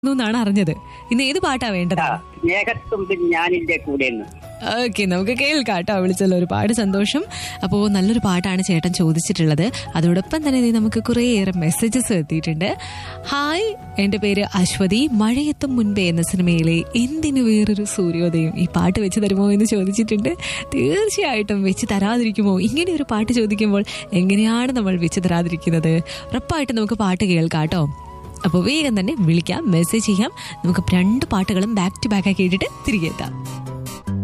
എന്നാണ് അറിഞ്ഞത് ഇന്ന് ഏത് പാട്ടാ വേണ്ടത് ആ, സ്നേഹത്തുമ്പിൽ ഞാനിന്റെ കൂടെ എന്ന് ഓക്കെ നമുക്ക് കേൾക്കാം കേട്ടോ വിളിച്ചല്ലോ ഒരുപാട് സന്തോഷം അപ്പോൾ നല്ലൊരു പാട്ടാണ് ചേട്ടൻ ചോദിച്ചിട്ടുള്ളത് അതോടൊപ്പം തന്നെ ദേ നമുക്ക് കുറേയേറെ മെസ്സേജസ് എത്തിയിട്ടുണ്ട് ഹായ് എൻ്റെ പേര് അശ്വതി മഴയെത്തും മുൻപേ എന്ന സിനിമയിലെ എന്തിനു വേറൊരു സൂര്യോദയം ഈ പാട്ട് വെച്ച് തരുമോ എന്ന് ചോദിച്ചിട്ടുണ്ട് തീർച്ചയായിട്ടും വെച്ച് തരാതിരിക്കുമോ ഇങ്ങനെ ഒരു പാട്ട് ചോദിക്കുമ്പോൾ എങ്ങനെയാണ് നമ്മൾ വെച്ച് തരാതിരിക്കുന്നത് ഉറപ്പായിട്ടും നമുക്ക് പാട്ട് കേൾക്കാം കേട്ടോ അപ്പോൾ വേഗം തന്നെ വിളിക്കാം മെസ്സേജ് ചെയ്യാം നമുക്ക് രണ്ട് പാട്ടുകളും ബാക്ക് ടു ബാക്ക് ആക്കി കേട്ടിട്ട് തിരികെ എത്താം